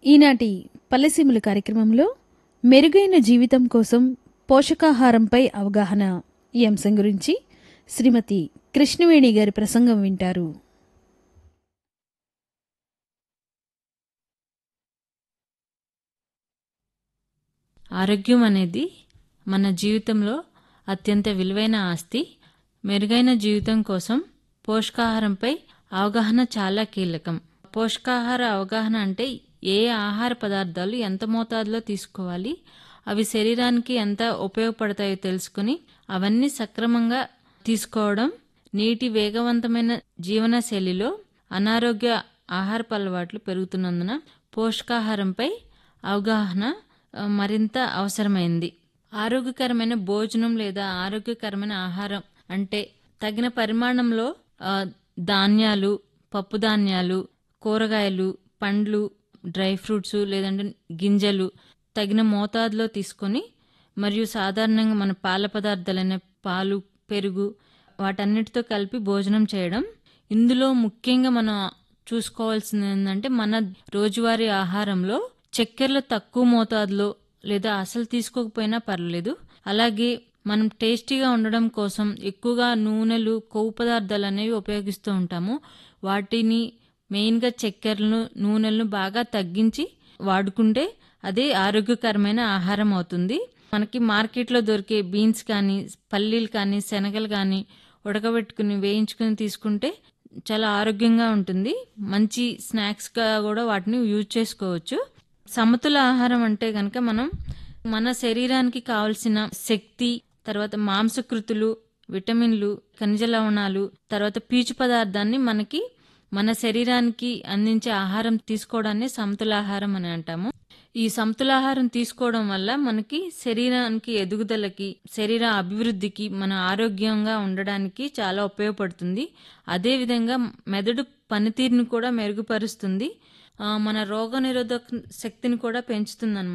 ఈనాటి పల్లెసీముల కార్యక్రమంలో మెరుగైన జీవితం కోసం పోషకాహారంపై అవగాహన ఈ అంశం గురించి శ్రీమతి కృష్ణవేణి గారి ప్రసంగం వింటారు ఆరోగ్యం అనేది మన జీవితంలో అత్యంత విలువైన ఆస్తి మెరుగైన జీవితం కోసం పోషకాహారంపై అవగాహన చాలా కీలకం పోషకాహార అవగాహన అంటే ఏ ఆహార పదార్థాలు ఎంత మోతాదులో తీసుకోవాలి అవి శరీరానికి ఎంత ఉపయోగపడతాయో తెలుసుకుని అవన్నీ సక్రమంగా తీసుకోవడం నీటి వేగవంతమైన జీవన శైలిలో అనారోగ్య ఆహారపు అలవాట్లు పెరుగుతున్నందున పోషకాహారంపై అవగాహన ఆ, మరింత అవసరమైంది ఆరోగ్యకరమైన భోజనం లేదా ఆరోగ్యకరమైన ఆహారం అంటే తగిన పరిమాణంలో ఆ, ధాన్యాలు పప్పు ధాన్యాలు కూరగాయలు పండ్లు డ్రై ఫ్రూట్స్ లేదంటే గింజలు తగిన మోతాదులో తీసుకొని మరియు సాధారణంగా మన పాల పదార్థాలైన పాలు పెరుగు వాటన్నిటితో కలిపి భోజనం చేయడం ఇందులో ముఖ్యంగా మనం చూసుకోవాల్సింది ఏంటంటే మన రోజువారీ ఆహారంలో చక్కెరలు తక్కువ మోతాదులో లేదా అసలు తీసుకోకపోయినా పర్లేదు అలాగే మనం టేస్టీగా ఉండడం కోసం ఎక్కువగా నూనెలు కొవ్వు పదార్థాలు అనేవి ఉపయోగిస్తూ ఉంటాము వాటిని మెయిన్గా చక్కెరలను నూనెలను బాగా తగ్గించి వాడుకుంటే అదే ఆరోగ్యకరమైన ఆహారం అవుతుంది మనకి మార్కెట్లో దొరికే బీన్స్ కానీ పల్లీలు కానీ శనగలు కానీ ఉడకబెట్టుకుని వేయించుకుని తీసుకుంటే చాలా ఆరోగ్యంగా ఉంటుంది మంచి స్నాక్స్గా కూడా వాటిని యూజ్ చేసుకోవచ్చు సమతుల ఆహారం అంటే కనుక మనం మన శరీరానికి కావలసిన శక్తి తర్వాత మాంసకృతులు విటమిన్లు ఖనిజ లవణాలు తర్వాత పీచు పదార్థాన్ని మనకి మన శరీరానికి అందించే ఆహారం తీసుకోవడాన్ని సమతులాహారం అని అంటాము ఈ సమతులాహారం తీసుకోవడం వల్ల మనకి శరీరానికి ఎదుగుదలకి శరీర అభివృద్ధికి మన ఆరోగ్యంగా ఉండడానికి చాలా ఉపయోగపడుతుంది అదేవిధంగా మెదడు పనితీరుని కూడా మెరుగుపరుస్తుంది ఆ, మన రోగ నిరోధక శక్తిని కూడా పెంచుతుంది